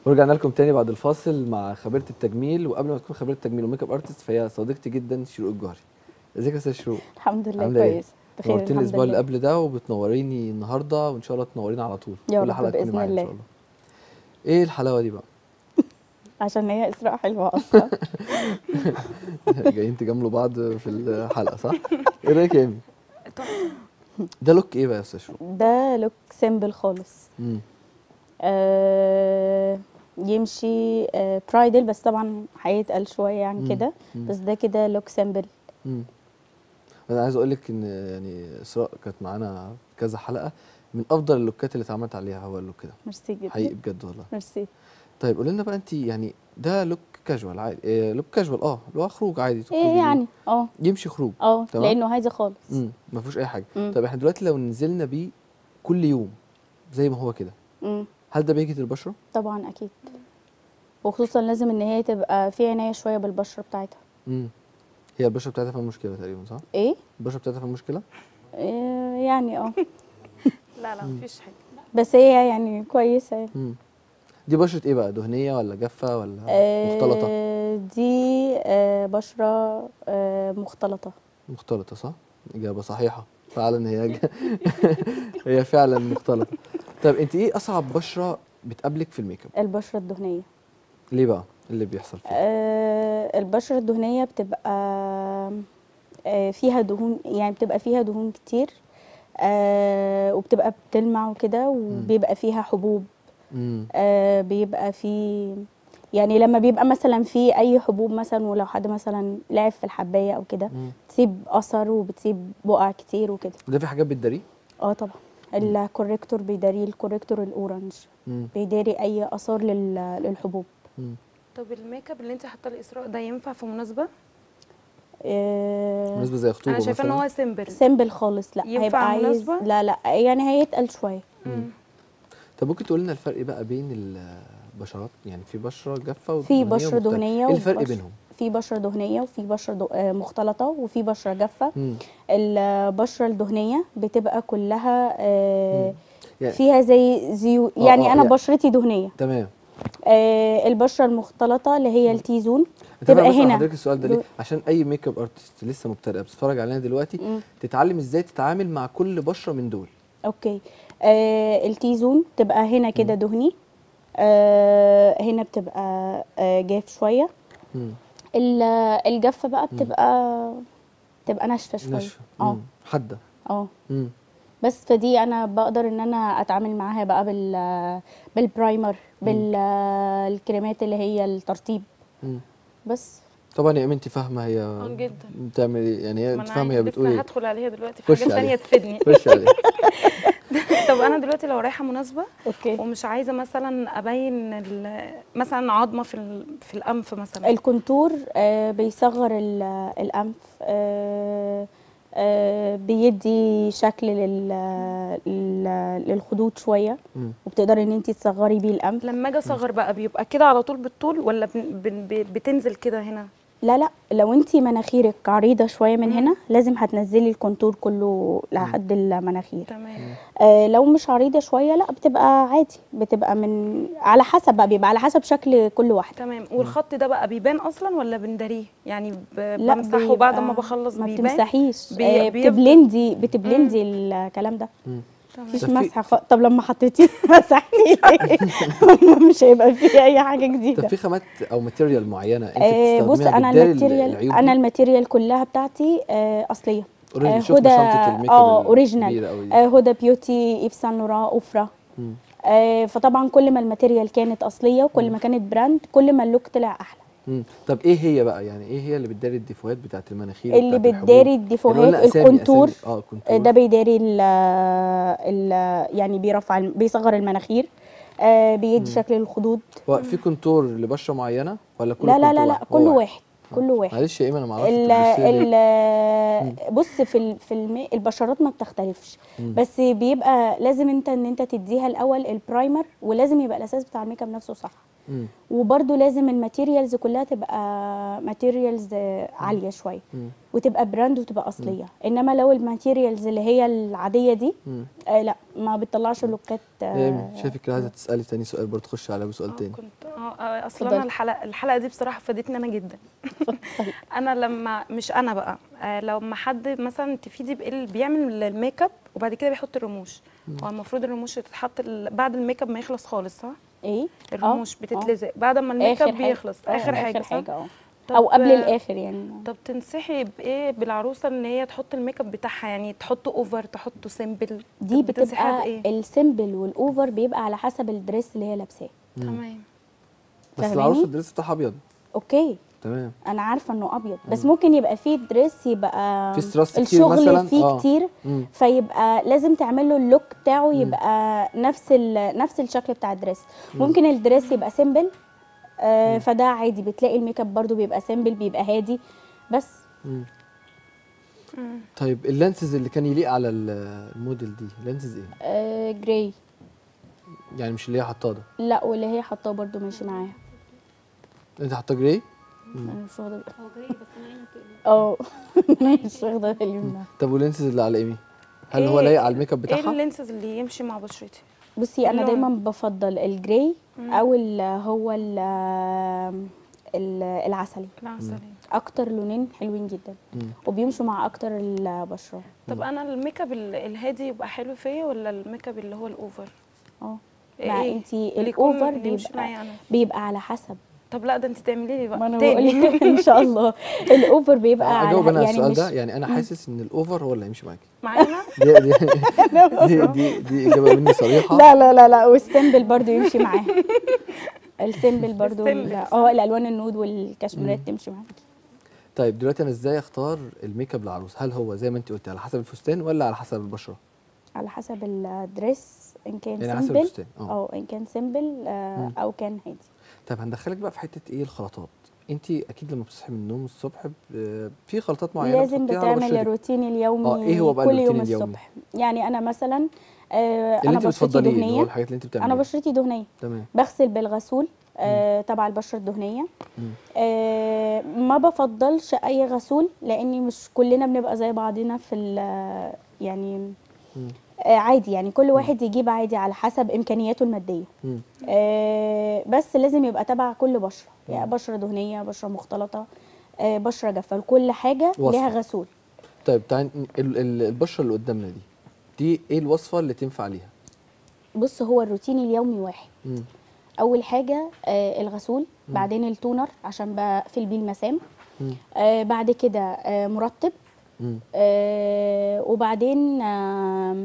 ورجعنا لكم تاني بعد الفاصل مع خبيره التجميل وقبل ما تكون خبيره التجميل وميك اب ارتست فهي صديقتي جدا شروق الجوهري ازيك يا استاذ شروق الحمد لله عاملة إيه؟ كويس بخير نورتيني الحمد الاسبوع اللي لله قبل ده وبتنوريني النهارده وان شاء الله تنورينا على طول يا كل رب حلقه تكوني بإذن معايا ان الله. شاء الله ايه الحلاوه دي بقى عشان هي اسراء حلوه اصلا جايين تجاملوا بعض في الحلقه صح ايه رايك يا ايمي ده لوك ايه بقى يا استاذ شروق ده لوك سيمبل خالص مم. آه يمشي آه برايدل بس طبعا هيتقل شويه يعني مم. كده مم. بس ده كده لوك سيمبل مم. انا عايز اقول لك ان يعني اسراء كانت معانا كذا حلقه من افضل اللوكات اللي اتعملت عليها هو اللوك ده ميرسي جدا حقيقي بجد والله ميرسي طيب قولي لنا بقى انت يعني ده لوك كاجوال عادي إيه لوك كاجوال اه اللي هو خروج عادي تخرجي ايه بيه. يعني اه يمشي خروج اه تمام. لانه هادي خالص امم ما فيهوش اي حاجه مم. طيب احنا دلوقتي لو نزلنا بيه كل يوم زي ما هو كده مم. هل ده بيجي البشره طبعا اكيد وخصوصا لازم ان هي تبقى في عنايه شويه بالبشره بتاعتها امم هي البشره بتاعتها فيها مشكله تقريبا صح ايه, البشره بتاعتها فيها مشكله إيه يعني اه لا لا مفيش حاجه بس هي يعني كويسه يعني. امم دي بشره ايه بقى دهنيه ولا جافه ولا آه، مختلطه دي آه، بشرة آه، مختلطة مختلطه صح اجابه صحيحه فعلا هي ج... هي فعلا مختلطه طيب انت ايه اصعب بشره بتقابلك في الميك اب البشرة الدهنية ليه بقى إيه اللي بيحصل فيها آه، البشرة الدهنية بتبقى آه، فيها دهون يعني بتبقى فيها دهون كتير آه، وبتبقى بتلمع وكده وبيبقى فيها حبوب امم آه، بيبقى في يعني لما بيبقى مثلا في اي حبوب مثلا ولو حد مثلا لعب في الحبايه او كده مم. تسيب اثر وبتسيب بقع كتير وكده ده في حاجات بتداريه اه طبعا الكوريكتور بيداري الكوريكتور الاورنج امم بيداري اي اثار لل- للحبوب امم طب الميك اب اللي انت حاطاه لاسراء ده ينفع في مناسبه آه بالنسبه زي خطوبه انا شايفه ان مثلاً. هو سيمبل سيمبل خالص لا ينفع هيبقى عايز مناسبة؟ لا لا يعني هيتقل شويه مم. طب ممكن تقول لنا الفرق بقى بين البشرات يعني في بشره جافه في ودهنية بشره ومختلفة. دهنيه ايه الفرق وبشرة- بينهم في بشره دهنيه وفي بشره دو- آه، مختلطه وفي بشره جافه مم. البشره الدهنيه بتبقى كلها آه يعني فيها زي زيو آه، يعني آه، انا يعني- بشرتي دهنيه تمام آه البشره المختلطه اللي هي التيزون تبقى تبقى هنا هنا حضرتك السؤال ده ليه دو- عشان اي ميك اب ارتست لسه مبتدئه بتتفرج علينا دلوقتي مم. تتعلم ازاي تتعامل مع كل بشره من دول اوكي آه التيزون تبقى هنا كده دهني آه هنا بتبقى آه جاف شويه مم. ال- الجافه بقى بتبقى بتبقى ناشفه شويه ناشفه اه مم. حاده اه مم. بس فدي انا بقدر ان انا اتعامل معاها بقى بال بالبرايمر بالكريمات اللي هي الترطيب مم. بس طبعا يا ايمن انت فاهمه هي اه جدا بتعمل ايه يعني هي ما انت انا فاهمه هي عايزة بتقول لسه ايه هدخل عليها دلوقتي في خش حاجات عليها. ثانيه تفيدني خش عليه طب انا دلوقتي لو رايحه مناسبه اوكي ومش عايزه مثلا ابين ال- مثلا عظمه في ال- في الانف مثلا الكونتور آه بيصغر ال- الانف آه آه بيدي شكل لل لل- للخدود شويه مم. وبتقدري ان انت تصغري بيه الانف لما اجي اصغر بقى بيبقى كده على طول بالطول ولا بن- بن- ب- بتنزل كده هنا لا لا لو انت مناخيرك عريضه شويه من هنا لازم هتنزلي الكونتور كله لحد المناخير تمام آه لو مش عريضه شويه لا بتبقى عادي بتبقى من على حسب بقى بيبقى على حسب شكل كل واحده تمام والخط ده بقى بيبان اصلا ولا بنداريه يعني ب- لا بمسحه بعد ما بيبقى- بخلص ما بيبان بتمسحيش بي- آه بيفضل. بتبلندي بتبلندي الكلام ده مم. تمام. مفيش طب في- مسحه خ... طب لما حطيتيه مسحتي ليه؟ مش هيبقى فيه اي حاجه طب جديده في خامات او ماتيريال معينه انت آه بص بتستخدميها انا بتداري الماتيريال العيوب انا دي؟ الماتيريال كلها بتاعتي آه اصليه اوريدي آه، شفنا هدى- شنطه الميك اب اه الكبيرة اوريجينال أوي دي. آه هدى بيوتي ايف سان لوران اوفرا مم. آه فطبعا كل ما الماتيريال كانت اصليه وكل ما كانت براند كل ما اللوك طلع احلى مم. طب ايه هي بقى يعني ايه هي اللي بتداري الديفوهات بتاعت المناخير اللي وبتاعت الحبوب؟ بتداري يعني الديفوهات قلنا أسامي- الكونتور أسامي. اه آه، كونتور ده بيداري ال ال يعني بيرفع الم- بيصغر المناخير آه بيدي شكل الخدود هو في كونتور لبشره معينه ولا كل لا لا كونتور لا لا واحد؟ هو كل واحد. واحد كل واحد معلش يا ايمن انا ما اعرفش ال ال بص في ال في الم... البشرات ما بتختلفش بس بيبقى لازم انت ان انت تديها الاول البرايمر ولازم يبقى الاساس بتاع الميك اب نفسه صح وبرده لازم الماتيريالز كلها تبقى ماتيريالز عاليه شويه وتبقى براند وتبقى اصليه انما لو الماتيريالز اللي هي العاديه دي مم. آه لا ما بتطلعش لوكات يا آه ايمي شايفك كده عايزه تسالي تاني سؤال برضه تخش على بسؤال آه، تاني كنت اه آه، اصل اتفضلي. انا الحلقه الحلقه دي بصراحه فادتني انا جدا انا لما مش انا بقى آه لما حد مثلا تفيدي بإيه بيعمل الميك اب وبعد كده بيحط الرموش هو المفروض الرموش تتحط ال- بعد الميك اب ما يخلص خالص صح ايه الرموش آه. بتتلزق بعد ما الميك اب حاجة- بيخلص آه، اخر حاجه اخر صح؟ حاجه اه طب- او قبل الاخر يعني طب تنصحي بايه بالعروسه ان هي تحط الميك اب بتاعها يعني تحطه اوفر تحطه سيمبل دي بتنصحيها بتبقى بايه السيمبل والاوفر بيبقى على حسب الدريس اللي هي لابساه تمام بس فاهماني؟ العروسه الدريس بتاعها ابيض اوكي تمام انا عارفه انه ابيض بس ممكن يبقى فيه دريس يبقى في ستراس كتير الشغل مثلاً؟ فيه آه. كتير مم. فيبقى لازم تعمل له اللوك بتاعه يبقى نفس ال- نفس الشكل بتاع الدريس ممكن الدريس يبقى سيمبل آه فده عادي بتلاقي الميك اب برده بيبقى سيمبل بيبقى هادي بس مم. مم. طيب اللانسز اللي كان يليق على ال- الموديل دي لانسز ايه آه جراي يعني مش اللي هي حطاه ده لا واللي هي حطاه برده ماشي معاها انت حاطه جراي انا مش واخده بالي اه مش واخده بالي منها طب واللانسز اللي على ايمي هل هو إيه- لايق على الميك اب ايه بتاعها اللينسز اللي يمشي مع بشرتي بصي انا اللون. دايما بفضل الجراي او ال هو ال ال- العسلي العسلية اكتر لونين حلوين جدا مم. وبيمشوا مع اكتر البشره طب انا الميك اب ال- الهادي يبقى حلو فيا ولا الميك اب اللي هو الاوفر اه مع إيه؟ انتي اللي يكون- الاوفر اللي يمشي بيبقى معايا انا بيبقى على حسب طب لا ده انت تعملي لي ما بقى انا بقول تاني لك ان شاء الله الاوفر بيبقى على اجاوب انا على يعني السؤال مش ده يعني انا حاسس ان الاوفر هو اللي هيمشي معاكي معانا دي دي دي, دي, دي اجابه مني صريحه لا لا لا لا والسيمبل برضو يمشي معاه السيمبل برضو ال- السيمبل. اه الالوان النود والكشميرات تمشي معاه طيب دلوقتي انا ازاي اختار الميك اب للعروس هل هو زي ما انت قلتي على حسب الفستان ولا على حسب البشره على حسب الدريس ان كان يعني على حسب سيمبل الفستان اه اه ان كان سيمبل آه مم. او كان هادي طيب هندخلك بقى في حته ايه الخلطات انت اكيد لما بتصحي من النوم الصبح ب- في خلطات معينه لازم بتحطيها على بتعمل بشرتك. الروتين اليومي آه، إيه هو بقى كل الروتين يوم اليومي؟ الصبح يعني انا مثلا آه اللي انا انت بشرتي بتفضليه اللي هو دهنيه الحاجات اللي انت بتعمليها انا بشرتي دهنيه تمام بغسل بالغسول آه تبع البشره الدهنيه مم. آه ما بفضلش اي غسول لاني مش كلنا بنبقى زي بعضنا في ال- يعني مم. آه عادي يعني كل واحد يجيب عادي على حسب امكانياته الماديه مم. آه بس لازم يبقى تبع كل بشره يعني بشره دهنيه بشره مختلطه آه بشره جافه لكل حاجه وصفة. ليها غسول طيب تعالى ن- ال- ال- البشره اللي قدامنا دي دي ايه الوصفه اللي تنفع ليها بص هو الروتين اليومي واحد مم. اول حاجه آه الغسول بعدين التونر عشان بقفل بيه المسام مم. آه بعد كده آه مرطب مم. آه وبعدين آه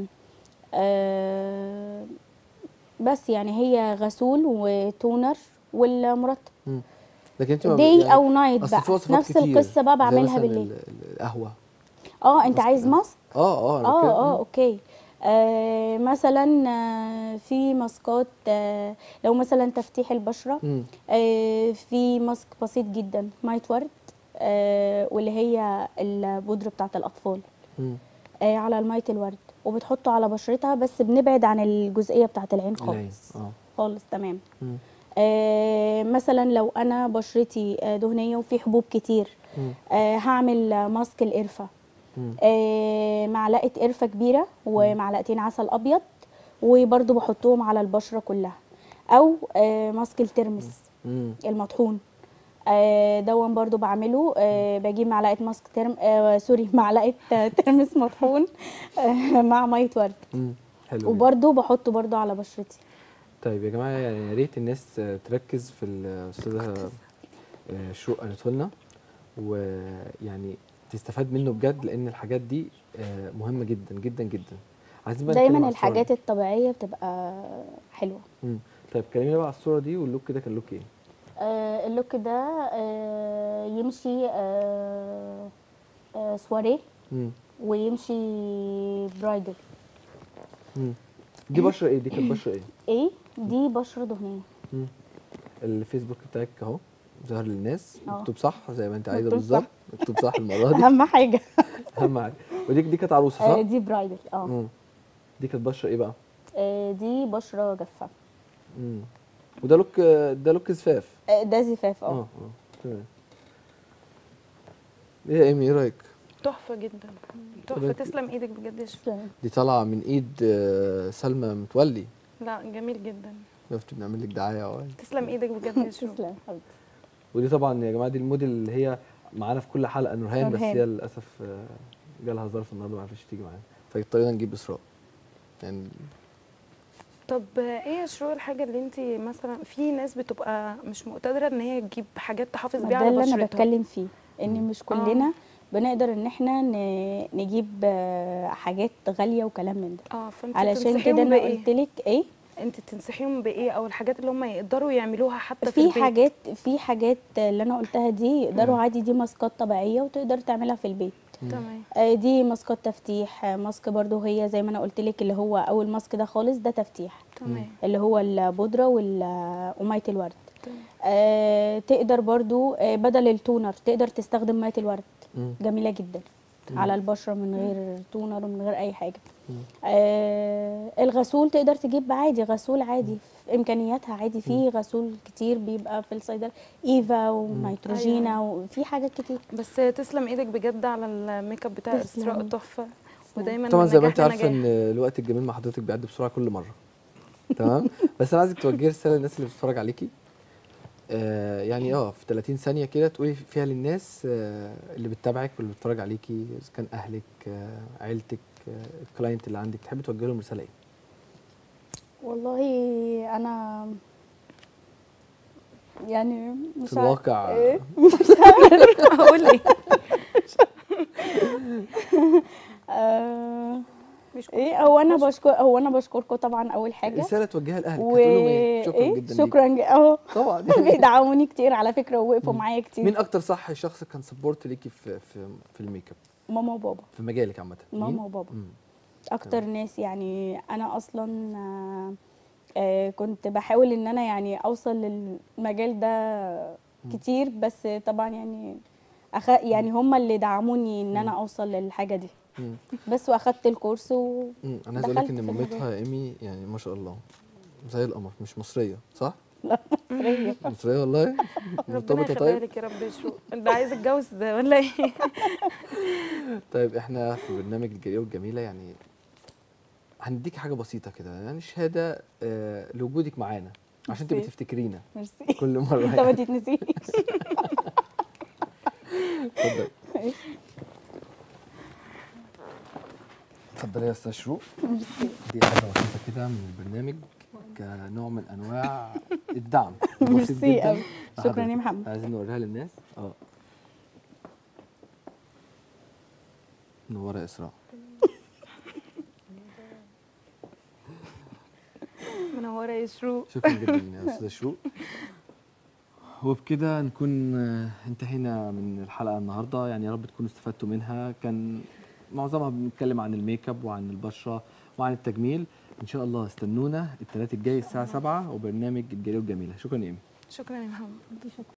آه بس يعني هي غسول وتونر والمرطب مم. لكن انت ما ب- داي يعني او نايت أصل بقى في وصفات نفس كتير، القصه بقى زي بعملها مثلاً بالليل ال- ال- القهوه اه انت ماسك عايز ده. ماسك اه اه أنا اه بتكلم- اه مم. اوكي آه مثلا آه في ماسكات آه لو مثلا تفتيح البشره مم. آه في ماسك بسيط جدا مايت ورد آه واللي هي البودره بتاعت الاطفال مم. آه على الميت الورد وبتحطه على بشرتها بس بنبعد عن الجزئيه بتاعت العين العين، خالص اه خالص تمام مم. آه مثلا لو انا بشرتي آه دهنيه وفي حبوب كتير مم. آه هعمل آه، ماسك القرفه مم. آه معلقه قرفه كبيره ومعلقتين عسل ابيض وبرده بحطهم على البشره كلها او آه ماسك الترمس مم. المطحون آه دون برضو بعمله آه بجيب معلقه ماسك ترم آه سوري معلقه آه، ترمس مطحون آه مع ميه ورد مم. حلو جدا. وبرضو بحطه برضو على بشرتي طيب يا جماعه يعني يا ريت الناس آه، تركز في الاستاذه آه، شروق قالته لنا ويعني تستفاد منه بجد لان الحاجات دي آه، مهمه جدا جدا جدا عايزين بقى نتكلم دايما على الصورة الحاجات دي. الطبيعيه بتبقى حلوه مم. طيب كلمينا بقى على الصوره دي واللوك ده كان لوك ايه آه اللوك ده آه يمشي آه آه سواريه مم. ويمشي برايدل مم. دي بشره ايه دي كانت بشره ايه ايه دي بشره دهنيه مم. الفيسبوك بتاعك اهو ظهر للناس اه. مكتوب صح زي ما انت عايزه مكتوب بالظبط مكتوب صح المره دي اهم حاجه اهم حاجه ودي دي كانت عروسه آه صح؟ دي برايدل اه مم. دي كانت بشره ايه بقى؟ آه، دي بشره جافه مم. وده لوك ده لوك زفاف آه، ده زفاف اه اه اه تمام ايه يا ايمي ايه رايك؟ تحفه جدا تحفه دلوقتي- تسلم ايدك بجد يا شيخ تسلم. دي طالعه من ايد آه، سلمى متولي لا جميل جدا شفت بنعمل لك دعايه اهو تسلم ايدك بجد يا شيخ تسلم حبيبتي ودي طبعا يا جماعه دي الموديل اللي هي معانا في كل حلقه نورهان بس نورهان. هي للاسف آه، جالها ظرف النهارده ما عرفتش تيجي معانا فاضطرينا نجيب اسراء يعني طب ايه يا شروق الحاجه اللي انت مثلا في ناس بتبقى مش مقتدره ان هي تجيب حاجات تحافظ ما بيها ده على اللي انا بشرتها بتكلم فيه ان مم. مش كلنا بنقدر ان احنا ن- نجيب آه، حاجات غاليه وكلام من ده اه فانت علشان تنصحيهم كده انا بإيه؟ قلت لك ايه انت تنصحيهم بايه او الحاجات اللي هم يقدروا يعملوها حتى في, في البيت حاجات في حاجات اللي انا قلتها دي يقدروا مم. عادي دي ماسكات طبيعيه وتقدر تعملها في البيت تمام آه، دي ماسكات تفتيح آه، ماسك برضو هي زي ما انا قلت لك اللي هو اول ماسك ده خالص ده تفتيح تمام اللي هو البودره وال- وميه الورد تمام. آه، تقدر برضو آه، بدل التونر تقدر تستخدم ميه الورد مم. جميله جدا مم. على البشره من غير تونر ومن غير اي حاجه مم. آه الغسول تقدر تجيب عادي غسول عادي في امكانياتها عادي في غسول كتير بيبقى في الصيدله ايفا ونيتروجينا أيوة. وفي حاجات كتير بس تسلم ايدك بجد على الميك اب بتاع تسلم. اسراء تحفه ودايما طبعا من زي ما نجاح انت عارفه لنجاح. ان الوقت الجميل مع حضرتك بيعدي بسرعه كل مره تمام بس انا عايزك توجهي رساله للناس اللي بتتفرج عليكي آه يعني اه في 30 ثانيه كده تقولي فيها للناس آه اللي بتتابعك واللي بتتفرج عليكي اذا كان اهلك آه عيلتك آه الكلاينت اللي عندك تحبي توجهي لهم رساله ايه؟ والله انا يعني مش في عارف- الواقع إيه؟ هقول ايه آه مش ايه هو انا بشكر هو انا بشكركم طبعا اول حاجه رساله توجهها لاهلك و هتقول لهم ايه؟ شكرا إيه؟ جدا ليك. شكرا ج- اهو طبعا بيدعموني كتير على فكره ووقفوا مم. معايا كتير مين اكتر صح شخص كان سبورت ليكي في في في الميك اب ماما وبابا في مجالك عامه مين؟ ماما وبابا مم. اكتر ناس يعني انا اصلا آه، آه، كنت بحاول ان انا يعني اوصل للمجال ده كتير بس طبعا يعني أخ... يعني هم اللي دعموني ان انا اوصل للحاجه دي مم. بس واخدت الكورس و مم. انا عايز اقول لك دخلت ان في المجال. مامتها ايمي يعني ما شاء الله زي القمر مش مصريه صح؟ لا مصريه مصريه والله ربنا مرتبطه يخليها طيب لك يا رب يا شروق انت عايز اتجوز ده ولا ايه طيب احنا في برنامج الجريئه والجميله يعني هنديكي حاجه بسيطه كده يعني شهاده آه لوجودك معانا عشان تبقي ميرسي. تفتكرينا ميرسي كل مره انت ما يعني. تتنسيش اتفضل اتفضلي يا استاذ شروق دي حاجه بسيطه كده من البرنامج كنوع من انواع الدعم بسيط ميرسي جدا قوي شكرا لحضرتك. يا محمد عايزين نوريها للناس اه منوره يا اسراء منوره يا شروق شكرا جدا يا استاذه شروق وبكده نكون آه، انتهينا من الحلقه النهارده يعني يا رب تكونوا استفدتوا منها كان معظمها بنتكلم عن الميك اب وعن البشره وعن التجميل ان شاء الله استنونا الثلاث الجاي الساعه 7 وبرنامج الجريئه والجميله شكرا يا ايمي شكرا يا محمد